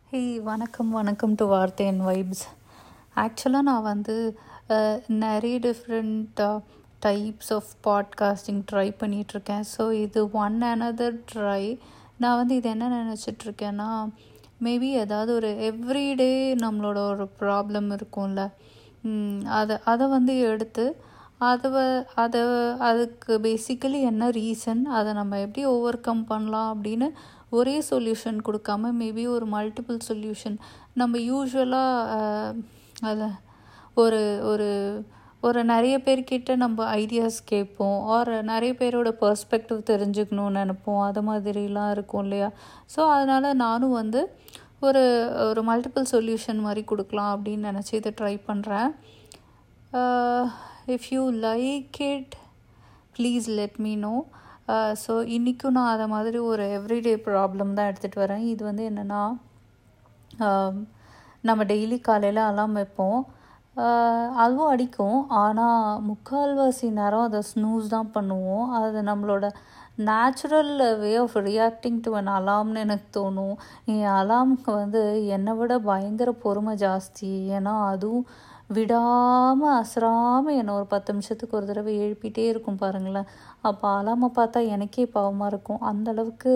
ஹே வணக்கம் வணக்கம் டு வார்த்தை அண்ட் வைப்ஸ் ஆக்சுவலாக நான் வந்து அஹ், நிறைய different types of podcasting try பண்ணிகிட்ருக்கேன் ஸோ இது ஒன் another ட்ரை நான் வந்து இது என்ன நினச்சிட்ருக்கேன்னா மேபி ஏதாவது ஒரு எவ்ரிடே நம்மளோட ஒரு ப்ராப்ளம் இருக்கும்ல ம், அதை அதை வந்து எடுத்து அதை வ- அதை அதுக்கு பேசிக்கலி என்ன ரீசன் அதை நம்ம எப்படி ஓவர் கம் பண்ணலாம் அப்படின்னு ஒரே சொல்யூஷன் கொடுக்காம மேபி ஒரு மல்டிபிள் சொல்யூஷன் நம்ம யூஸ்வலாக அதை ஒரு ஒரு ஒரு நிறைய பேர்கிட்ட நம்ம ஐடியாஸ் கேட்போம் ஆர் நிறைய பேரோட பெர்ஸ்பெக்டிவ் தெரிஞ்சுக்கணும்னு நினைப்போம் அது மாதிரிலாம் இருக்கும் இல்லையா ஸோ அதனால் நானும் வந்து ஒரு ஒரு மல்டிபிள் சொல்யூஷன் மாதிரி கொடுக்கலாம் அப்படின்னு நினச்சி இதை ட்ரை பண்ணுறேன் if you like it please let me know so இன்றைக்கும் நான் அதை மாதிரி ஒரு எவ்ரிடே ப்ராப்ளம் தான் எடுத்துகிட்டு வரேன் இது வந்து என்னென்னா நம்ம டெய்லி காலையில் அலாம் வைப்போம் ஆஹ் அதுவும் அடிக்கும் ஆனால் முக்கால்வாசி நேரம் அதை ஸ்னூஸ் தான் பண்ணுவோம் அது நம்மளோட natural way of reacting to an அலாம்னு எனக்கு தோணும் என் அலாம்க்கு வந்து என்னை விட பயங்கர பொறுமை ஜாஸ்தி ஏன்னா அதுவும் விடாமல் அசராமல் என்னை ஒரு பத்து நிமிஷத்துக்கு ஒரு தடவை எழுப்பிட்டே இருக்கும் பாருங்களேன் அப்போ அலாமை பார்த்தா எனக்கே பாவமாக இருக்கும் அந்த அளவுக்கு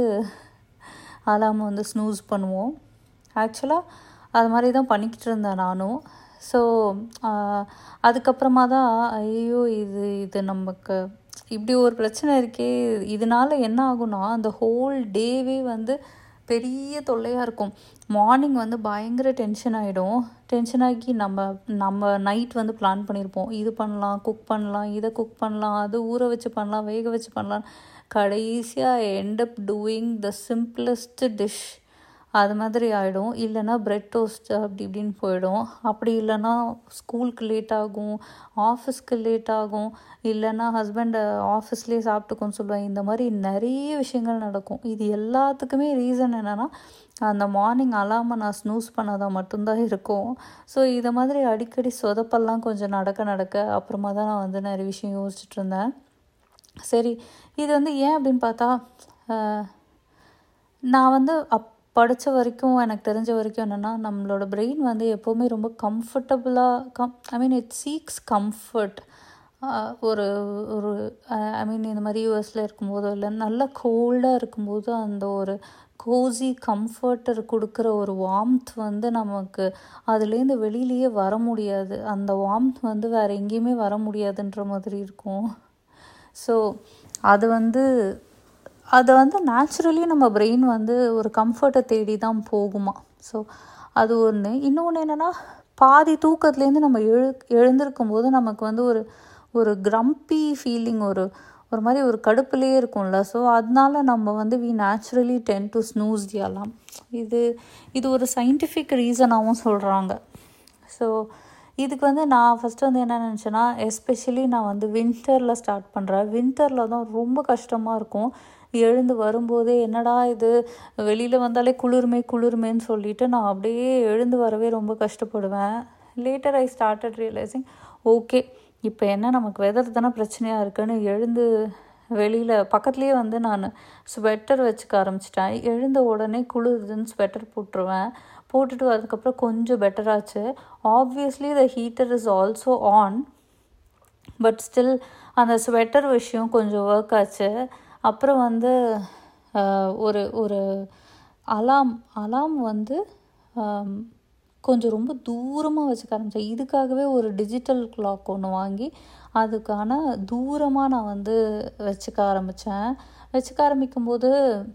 அலாமை வந்து ஸ்னூஸ் பண்ணுவோம் ஆக்சுவலாக அது மாதிரி தான் பண்ணிக்கிட்டு இருந்தேன் நானும் ஸோ அதுக்கப்புறமா தான் ஐயோ இது இது நமக்கு இப்படி ஒரு பிரச்சனை இருக்கே இதனால என்ன ஆகும்னா அந்த ஹோல் டேவே வந்து பெரிய தொல்லையாக இருக்கும் மார்னிங் வந்து பயங்கர டென்ஷன் ஆகிடும் டென்ஷன் ஆகி நம்ம நம்ம நைட் வந்து பிளான் பண்ணியிருப்போம் இது பண்ணலாம் குக் பண்ணலாம் இதை குக் பண்ணலாம் அது ஊற வச்சு பண்ணலாம் வேக வச்சு பண்ணலாம் கடைசியாக end up doing the simplest dish அது மாதிரி ஆகிடும் இல்லைன்னா பிரெட் டோஸ்ட் அப்படி இப்படின்னு போயிடும் அப்படி இல்லைன்னா ஸ்கூலுக்கு லேட் ஆகும் ஆஃபீஸ்க்கு லேட் ஆகும் இல்லைன்னா ஹஸ்பண்ட் ஆஃபீஸ்லேயே சாப்பிட்டுக்கோன்னு சொல்லுவேன் இந்த மாதிரி நிறைய விஷயங்கள் நடக்கும் இது எல்லாத்துக்குமே ரீசன் என்னென்னா அந்த மார்னிங் அலாமை நான் ஸ்னூஸ் பண்ணாதான் மட்டும்தான் இருக்கும் ஸோ இதை மாதிரி அடிக்கடி சொதப்பெல்லாம் கொஞ்சம் நடக்க நடக்க அப்புறமா தான் நான் வந்து நிறைய விஷயம் யோசிச்சுட்டு இருந்தேன் சரி இது வந்து ஏன் அப்படின்னு பார்த்தா ஆஹ், நான் வந்து அப் படித்த வரைக்கும் எனக்கு தெரிஞ்ச வரைக்கும் என்னென்னா நம்மளோட பிரெயின் வந்து எப்போவுமே ரொம்ப கம்ஃபர்டபுளாக come I mean it seeks comfort ஒரு ஒரு ஐ மீன் இந்த மாதிரி யூஎஸில் இருக்கும்போதோ இல்லை நல்ல கோல்டாக இருக்கும்போது அந்த ஒரு கோசி கம்ஃபர்ட்டர் கொடுக்குற ஒரு வார்ம்த் வந்து நமக்கு அதுலேருந்து வெளியிலேயே வர முடியாது அந்த வார்ம்த் வந்து வேறு எங்கேயுமே வர முடியாதுன்ற மாதிரி இருக்கும் ஸோ அது வந்து அது வந்து நேச்சுரலி நம்ம பிரெயின் வந்து ஒரு கம்ஃபர்ட்டை தேடி தான் போகுமா ஸோ அது ஒன்று இன்னொன்று என்னென்னா பாதி தூக்கத்துலேருந்து நம்ம எழு எழுந்திருக்கும் போது நமக்கு வந்து ஒரு ஒரு கிரம்பி ஃபீலிங் ஒரு ஒரு மாதிரி ஒரு கடுப்புலேயே இருக்கும்ல ஸோ அதனால நம்ம வந்து we naturally tend to snooze the alarm இது இது ஒரு சயின்டிஃபிக் ரீசனாகவும் சொல்கிறாங்க ஸோ இதுக்கு வந்து நான் ஃபஸ்ட்டு வந்து என்ன நினச்சேன்னா எஸ்பெஷலி நான் வந்து வின்டரில் ஸ்டார்ட் பண்ணுறேன் வின்டரில் தான் ரொம்ப கஷ்டமாக இருக்கும் எழுந்து வரும்போதே என்னடா இது வெளியில் வந்தாலே குளிருமே குளிருமேன்னு சொல்லிட்டு நான் அப்படியே எழுந்து வரவே ரொம்ப கஷ்டப்படுவேன் later I started realising okay இப்போ என்ன நமக்கு வெதர் தானே பிரச்சனையாக இருக்குன்னு எழுந்து வெளியில் பக்கத்துலேயே வந்து நான் ஸ்வெட்டர் வச்சுக்க ஆரம்பிச்சிட்டேன் எழுந்த உடனே குளிருதுன்னு ஸ்வெட்டர் போட்டுருவேன் போட்டுட்டு அதுக்கப்புறம் கொஞ்சம் பெட்டராச்சு obviously the heater is also on but still அந்த ஸ்வெட்டர் விஷயம் கொஞ்சம் ஒர்க் ஆச்சு அப்புறம் வந்து ஆஹ், ஒரு ஒரு அலாம் அலாம் வந்து ஆம், கொஞ்சம் ரொம்ப தூரமாக வச்சுக்க ஆரம்பித்தேன் இதுக்காகவே ஒரு டிஜிட்டல் கிளாக் ஒன்று வாங்கி அதுக்கான தூரமாக நான் வந்து வச்சுக்க ஆரம்பித்தேன் வச்சுக்க ஆரம்பிக்கும்போது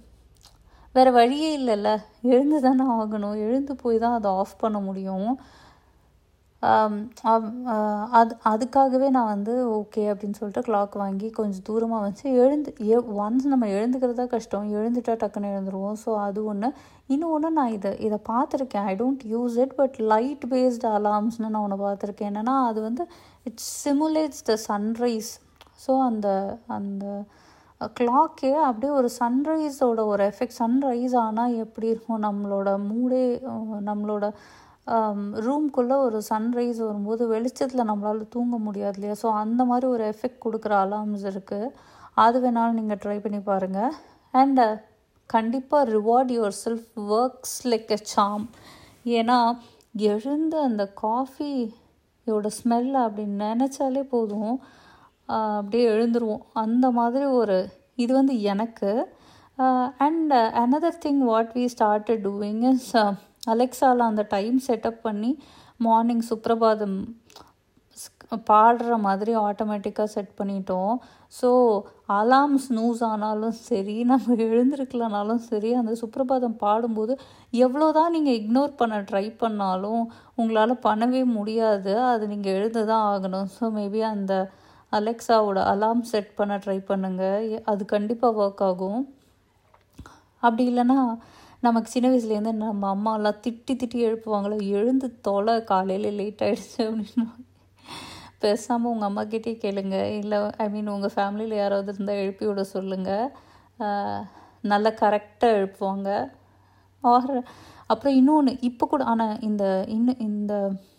வேறு வழியே இல்லைல்ல எழுந்து தானே ஆகணும் எழுந்து போய் தான் அதை ஆஃப் பண்ண முடியும் ஆம், ஆம், ஆஹ், அது அதுக்காகவே நான் வந்து ஓகே அப்படின்னு சொல்லிட்டு கிளாக் வாங்கி கொஞ்சம் தூரமாக வச்சு எழுந்து எ ஒன்ஸ் நம்ம எழுந்துக்கிறது தான் கஷ்டம் எழுந்துட்டா டக்குன்னு எழுந்துருவோம் ஸோ அது ஒன்று இன்னொன்று நான் இதை இதை பார்த்துருக்கேன் I don't use it but light based அலார்ம்ஸ்னு நான் ஒன்று பார்த்துருக்கேன் என்னென்னா அது வந்து it simulates the sunrise so அந்த அந்த கிளாக்கே அப்படியே ஒரு சன்ரைஸோட ஒரு எஃபெக்ட் சன்ரைஸ் ஆனால் எப்படி இருக்கும் நம்மளோட மூடே அஹ், நம்மளோட ரூம்குள்ளே ஒரு சன்ரைஸ் வரும்போது வெளிச்சத்தில் நம்மளால் தூங்க முடியாது இல்லையா ஸோ அந்த மாதிரி ஒரு எஃபெக்ட் கொடுக்குற அலார்ம்ஸ் இருக்குது அது வேணாலும் நீங்கள் ட்ரை பண்ணி பாருங்கள் அண்ட் கண்டிப்பாக reward yourself works like a charm ஏன்னா எழுந்த அந்த காஃபியோட ஸ்மெல் அப்படி நினச்சாலே போதும் அப்படியே எழுந்துருவோம் அந்த மாதிரி ஒரு இது வந்து எனக்கு and another thing what we started doing is அலெக்ஸாவில் அந்த டைம் செட்டப் பண்ணி மார்னிங் சுப்ரபாதம் பாடுற மாதிரி ஆட்டோமேட்டிக்காக செட் பண்ணிட்டோம் ஸோ அலாம் ஸ்னூஸ் ஆனாலும் சரி நம்ம எழுந்திருக்கலனாலும் சரி அந்த சுப்ரபாதம் பாடும்போது எவ்வளோ தான் நீங்கள் இக்னோர் பண்ண ட்ரை பண்ணாலும் உங்களால் பண்ணவே முடியாது அது நீங்கள் எழுந்து தான் ஆகணும் ஸோ மேபி அந்த அலெக்ஸாவோட அலாம் செட் பண்ண ட்ரை பண்ணுங்கள் அது கண்டிப்பாக ஒர்க் ஆகும் அப்படி இல்லைன்னா நமக்கு சின்ன வயசுலேருந்து நம்ம அம்மாலாம் திட்டி திட்டி எழுப்புவாங்களோ எழுந்து தொலை காலையில் லேட் ஆகிடுச்சு அப்படின்னு பேசாமல் உங்கள் அம்மாக்கிட்டே கேளுங்க இல்லை ஐ மீன் உங்கள் ஃபேமிலியில் யாராவது இருந்தால் எழுப்பி விட சொல்லுங்கள் நல்லா கரெக்டாக எழுப்புவாங்க ஆர் அப்புறம் இன்னொன்று இப்போ கூட ஆனால் இந்த இன்னும் இந்த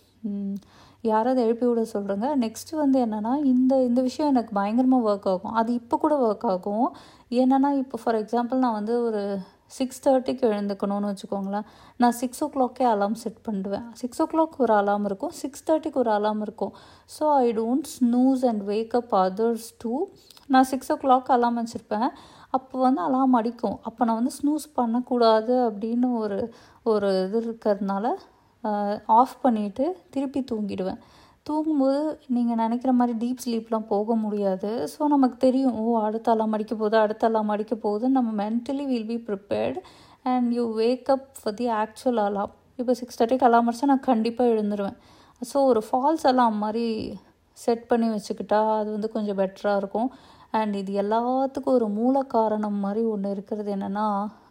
யாராவது எழுப்பி விட சொல்கிறேங்க நெக்ஸ்ட்டு வந்து என்னென்னா இந்த இந்த விஷயம் எனக்கு பயங்கரமாக ஒர்க் ஆகும் அது இப்போ கூட ஒர்க் ஆகும் என்னென்னா இப்போ ஃபார் எக்ஸாம்பிள் நான் வந்து ஒரு சிக்ஸ் தேர்ட்டிக்கு எழுந்துக்கணும்னு வச்சுக்கோங்களேன் நான் சிக்ஸ் ஓ கிளாக்கே அலாம் செட் பண்ணிடுவேன் சிக்ஸ் ஓ கிளாக் ஒரு அலாம் இருக்கும் சிக்ஸ் தேர்ட்டிக்கு ஒரு அலாம் இருக்கும் so I don't snooze and wake up others too நான் சிக்ஸ் ஓ கிளாக் அலாம் வச்சுருப்பேன் அப்போ வந்து அலாம் அடிக்கும் அப்போ நான் வந்து ஸ்னூஸ் பண்ணக்கூடாது அப்படின்னு ஒரு ஒரு இது இருக்கிறதுனால ஆஃப் பண்ணிவிட்டு திருப்பி தூங்கிடுவேன் தூங்கும்போது நீங்கள் நினைக்கிற மாதிரி டீப் ஸ்லீப்லாம் போக முடியாது ஸோ நமக்கு தெரியும் ஓ அடுத்த அலாம் அடிக்க போகுது அடுத்த அலாம் அடிக்க போகுது நம்ம mentally will be prepared and you wake up for the actual alarm இப்போ சிக்ஸ் தேர்ட்டிக்கு அலாம் அடிச்சா நான் கண்டிப்பாக எழுந்துருவேன் ஸோ ஒரு ஃபால்ஸ் அலாம் மாதிரி செட் பண்ணி வச்சுக்கிட்டா அது வந்து கொஞ்சம் பெட்டராக இருக்கும் அண்ட் இது எல்லாத்துக்கும் ஒரு மூல காரணம் மாதிரி ஒன்று இருக்கிறது என்னென்னா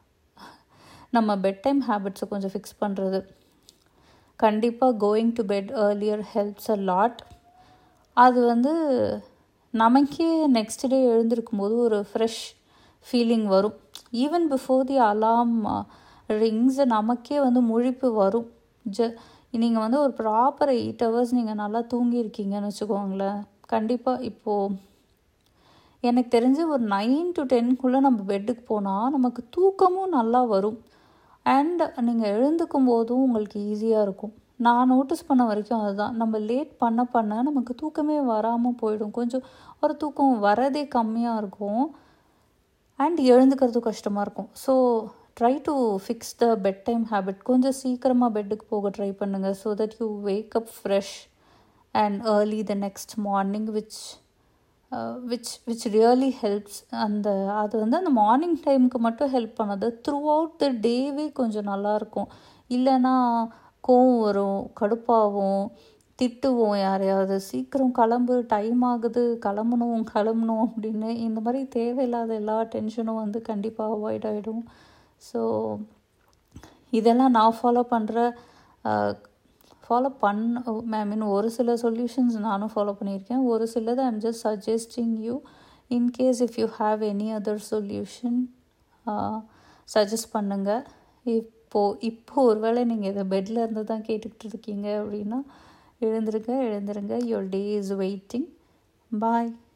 நம்ம பெட் டைம் ஹேபிட்ஸை கொஞ்சம் ஃபிக்ஸ் பண்ணுறது கண்டிப்பாக going to bed earlier helps a lot அது வந்து நமக்கே நெக்ஸ்ட் டே எழுந்திருக்கும் போது ஒரு ஃப்ரெஷ் ஃபீலிங் வரும் even before the alarm rings நமக்கே வந்து முழிப்பு வரும் ஜ நீங்கள் வந்து ஒரு ப்ராப்பர் எயிட் ஹவர்ஸ் நீங்கள் நல்லா தூங்கியிருக்கீங்கன்னு வச்சுக்கோங்களேன் கண்டிப்பாக இப்போது எனக்கு தெரிஞ்சு ஒரு நைன் டு டென்க்குள்ளே நம்ம பெட்டுக்கு போனால் நமக்கு தூக்கமும் நல்லா வரும் அண்ட் நீங்கள் எழுந்துக்கும் போதும் உங்களுக்கு ஈஸியாக இருக்கும் நான் நோட்டீஸ் பண்ண வரைக்கும் அதுதான் நம்ம லேட் பண்ண பண்ண நமக்கு தூக்கமே வராமல் போயிடும் கொஞ்சம் ஒரு தூக்கம் வரதே கம்மியாக இருக்கும் அண்ட் எழுந்துக்கிறதும் கஷ்டமாக இருக்கும் so try to fix the bed time habit கொஞ்சம் சீக்கிரமாக பெட்டுக்கு போக ட்ரை பண்ணுங்கள் so that you wake up fresh and early the next morning which which which really helps அந்த அது வந்து அந்த மார்னிங் டைமுக்கு மட்டும் ஹெல்ப் பண்ணாது த்ரூ அவுட் த டேவே கொஞ்சம் நல்லாயிருக்கும் இல்லைன்னா கோவம் வரும் கடுப்பாகும் திட்டுவோம் யாரையாவது சீக்கிரம் கிளம்பு டைம் ஆகுது கிளம்பணும் கிளம்பணும் அப்படின்னு இந்த மாதிரி தேவையில்லாத எல்லா டென்ஷனும் வந்து கண்டிப்பாக அவாய்ட் ஆகிடும் ஸோ இதெல்லாம் நான் ஃபாலோ பண்ணுற ஃபாலோ பண்ண ஐ மீன் ஒரு சில சொல்யூஷன்ஸ் நானும் ஃபாலோ பண்ணியிருக்கேன் ஒரு சிலது I'm just suggesting you in case if you have any other solution suggest பண்ணுங்கள் இப்போது இப்போ ஒருவேளை நீங்கள் இதை பெட்டில் இருந்து தான் கேட்டுக்கிட்டு இருக்கீங்க அப்படின்னா எழுந்திருங்க எழுந்திருங்க your day is waiting bye